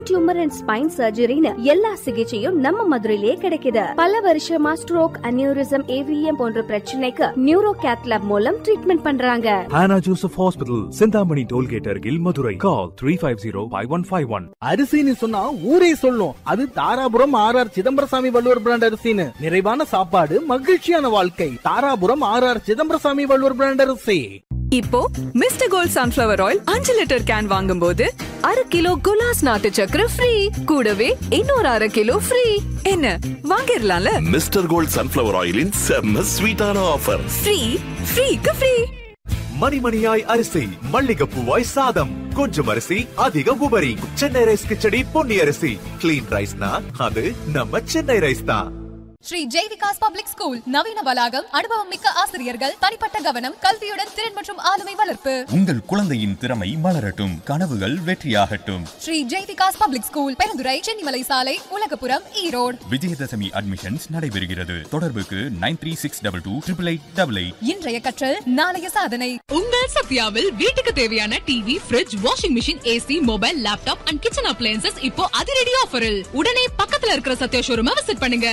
Tumour and spine சர்ஜரின்னு எல்லா சிகிச்சையும் நம்ம மதுரையிலே கிடைக்குது பல வருஷமா ஸ்ட்ரோக் அனியூரிசம் ஏவிஎம் போன்ற பிரச்சனைக்கு நியூரோ கேத்லாப் மூலம் ட்ரீட்மெண்ட் பண்றாங்க Hannah Joseph Hospital, Sindhamani Tollgate Argil, Madurai. Call 350-5151. அரிசின்னு சொன்னா ஊரே சொல்லும் அது Dharapuram R R Chidambarasamy Valluvar brand அரிசின்னு நிறைவான சாப்பாடு மகிழ்ச்சியான வாழ்க்கை Dharapuram R R Chidambarasamy Valluvar brand அரிசி இப்போ மிஸ்டர் கோல்ட் சன்ஃபிளவர் ஆயில் அஞ்சு லிட்டர் கேன் வாங்கும்போது அரை கிலோ குலாஸ் நாட்டு சக்கரை ஃப்ரீ கூடவே இன்னொரு அரை கிலோ ஃப்ரீ என்ன வாங்கிடலாம்ல மிஸ்டர் கோல்ட் சன்ஃபிளவர் ஆயிலின் செம்ம ஸ்வீட்டான ஆஃபர் ஃப்ரீ ஃப்ரீக்கு ஃப்ரீ மணிமணியாய் அரிசி மல்லிகப்பூவாய் சாதம் கொஞ்சம் அரிசி அதிக உபரி சென்னை ரைஸ் கிச்சடி பொன்னி அரிசி கிளீன் ரைஸ்னா அது நம்ம சென்னை ரைஸ் தான் ஸ்ரீ ஜெய்விகாஸ் பப்ளிக் ஸ்கூல் நவீன வளாகம் அனுபவம் மிக்க ஆசிரியர்கள் தனிப்பட்ட கவனம் கல்வியுடன் திறன் மற்றும் ஆளுமை வளர்ப்பு உங்கள் குழந்தையின் திறமை மலரட்டும் கனவுகள் வெற்றியாகட்டும் ஸ்ரீ ஜெய்விகாஸ் பப்ளிக் ஸ்கூல் பெருந்துறை சென்னிமலை சாலை உலகபுரம் ஈரோடு விஜயதசமி அட்மிஷன்ஸ் நடைபெறுகிறது தொடர்புக்கு nine three six double two triple eight double eight இன்றைய கற்றல் நாளைய சாதனை உங்கள் சத்யாவில் வீட்டுக்கு தேவையான TV fridge washing machine AC mobile laptop and kitchen appliances இப்போ அதிரடி ஆஃபரில் உடனே பக்கத்துல இருக்கிற சத்யா ஷோரூமை விசிட் பண்ணுங்க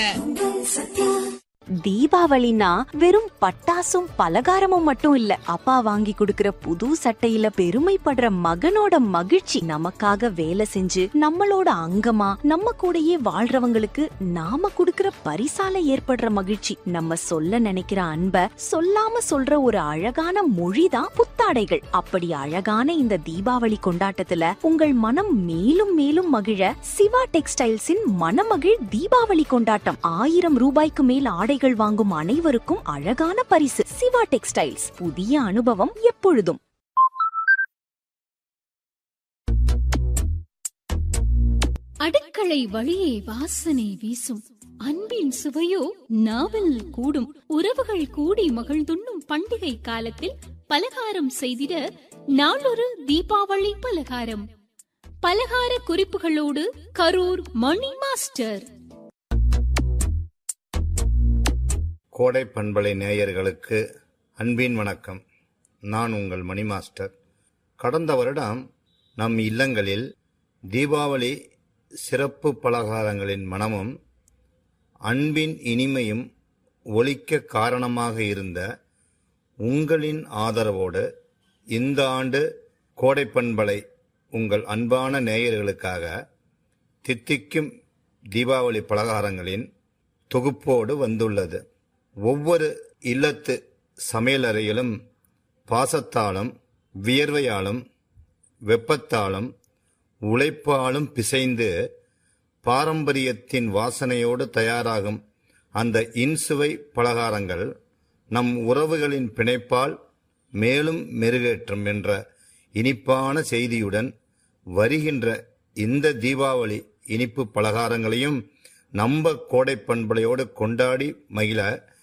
தீபாவளினா வெறும் பட்டாசும் பலகாரமும் மட்டும் இல்ல அப்பா வாங்கி கொடுக்கிற புது சட்டையில பெருமைப்படுற மகனோட மகிழ்ச்சி நமக்காக வேலை செஞ்சு நம்மளோட அங்கமா நம்ம கூடயே வாழ்றவங்களுக்கு நாம கொடுக்கிற பரிசால ஏற்படுற மகிழ்ச்சி நம்ம சொல்ல நினைக்கிற அன்ப சொல்லாம சொல்ற ஒரு அழகான மொழிதான் புத்தாடைகள் அப்படி அழகான இந்த தீபாவளி கொண்டாட்டத்துல உங்கள் மனம் மேலும் மேலும் மகிழ சிவா டெக்ஸ்டைல்ஸின் மனமகிழ் தீபாவளி கொண்டாட்டம் ஆயிரம் ரூபாய்க்கு மேல் ஆடைகள் வாங்கும் அனைவருக்கும் அழகான பரிசு சிவா டெக்ஸ்டைல்ஸ் புதிய அனுபவம் எப்பொழுதும் அடுக்களை வழியே வாசனை வீசும் அன்பின் சுவையோ நாவல் கூடும் உறவுகள் கூடி மகிழ்ந்துண்ணும் பண்டிகை காலத்தில் பலகாரம் செய்திட நாளொரு தீபாவளி பலகாரம் பலகார குறிப்புகளோடு கரூர் மணி மாஸ்டர் கோடை பண்பலை நேயர்களுக்கு அன்பின் வணக்கம் நான் உங்கள் மணி மாஸ்டர் கடந்த வருடம் நம் இல்லங்களில் தீபாவளி சிறப்பு பலகாரங்களின் மனமும் அன்பின் இனிமையும் ஒலிக்க காரணமாக இருந்த உங்களின் ஆதரவோடு இந்த ஆண்டு கோடை பண்பலை உங்கள் அன்பான நேயர்களுக்காக தித்திக்கும் தீபாவளி பலகாரங்களின் தொகுப்போடு வந்துள்ளது ஒவ்வொரு இல்லத்து சமையலறையிலும் பாசத்தாலும் வியர்வையாலும் வெப்பத்தாலும் உழைப்பாலும் பிசைந்து பாரம்பரியத்தின் வாசனையோடு தயாராகும் அந்த இன்சுவை பலகாரங்கள் நம் உறவுகளின் பிணைப்பால் மேலும் மெருகேற்றும் என்ற இனிப்பான செய்தியுடன் வருகின்ற இந்த தீபாவளி இனிப்பு பலகாரங்களையும் நம்ப கோடை பண்பலையோடு கொண்டாடி மகிழ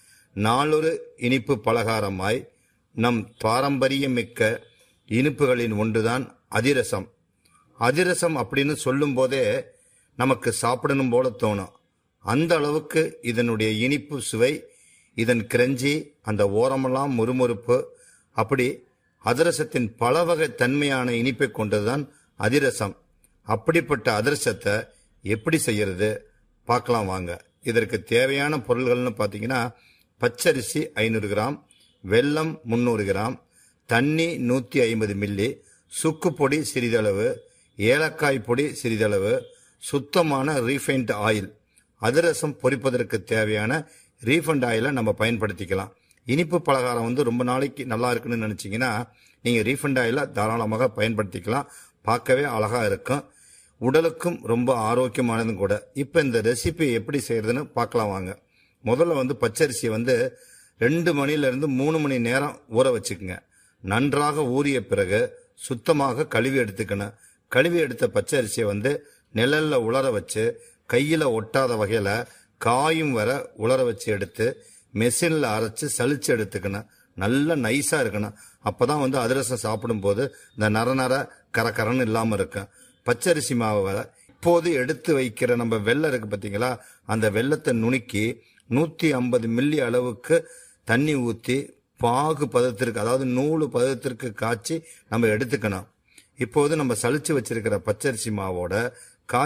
நாளொரு இனிப்பு பலகாரமாய் நம் பாரம்பரியமிக்க இனிப்புகளின் ஒன்றுதான் அதிரசம் அதிரசம் அப்படின்னு சொல்லும்போதே நமக்கு சாப்பிடணும் போல தோணும் அந்த அளவுக்கு இதனுடைய இனிப்பு சுவை இதன் கிரஞ்சி அந்த ஓரமெல்லாம் முறுமுறுப்பு அப்படி அதிரசத்தின் பல வகை தன்மையான இனிப்பை கொண்டதுதான் அதிரசம் அப்படிப்பட்ட அதிரசத்தை எப்படி செய்யறது பார்க்கலாம் வாங்க இதற்கு தேவையான பொருள்கள்னு பார்த்தீங்கன்னா பச்சரிசி ஐநூறு கிராம் வெல்லம் முந்நூறு கிராம் தண்ணி நூற்றி ஐம்பது மில்லி சுக்கு பொடி சிறிதளவு ஏலக்காய் பொடி சிறிதளவு சுத்தமான ரீஃபைண்ட் ஆயில் அதிரசம் பொரிப்பதற்கு தேவையான ரீஃபண்ட் ஆயிலை நம்ம பயன்படுத்திக்கலாம் இனிப்பு பலகாரம் வந்து ரொம்ப நாளைக்கு நல்லா இருக்குன்னு நினச்சிங்கன்னா நீங்கள் ரீஃபண்ட் ஆயிலை தாராளமாக பயன்படுத்திக்கலாம் பார்க்கவே அழகாக இருக்கும் உடலுக்கும் ரொம்ப ஆரோக்கியமானதும் கூட இப்போ இந்த ரெசிபி எப்படி செய்யறதுன்னு பார்க்கலாம் வாங்க முதல்ல வந்து பச்சரிசியை வந்து ரெண்டு மணிலேருந்து மூணு மணி நேரம் ஊற வச்சுக்கோங்க நன்றாக ஊறிய பிறகு சுத்தமாக கழுவி எடுத்துக்கணும் கழுவி எடுத்த பச்சரிசியை வந்து நிழல்ல உலர வச்சு கையில் ஒட்டாத வகையில் காயும் வர உலர வச்சு எடுத்து மெஷினில் அரைச்சு சலிச்சு எடுத்துக்கணும் நல்ல நைஸாக இருக்கணும் அப்போ தான் வந்து அதிரசம் சாப்பிடும்போது இந்த நர நர கரகரன்னு இல்லாமல் இருக்கும் பச்சரிசி மாவை இப்போது எடுத்து வைக்கிற நம்ம வெள்ளம் இருக்கு பார்த்தீங்களா அந்த வெள்ளத்தை நுணுக்கி நூற்றி ஐம்பது மில்லி அளவுக்கு தண்ணி ஊற்றி பாகு பதத்திற்கு அதாவது நூலு பதத்திற்கு காய்ச்சி நம்ம எடுத்துக்கணும் இப்போது நம்ம சலிச்சு வச்சிருக்கிற பச்சரிசி மாவோட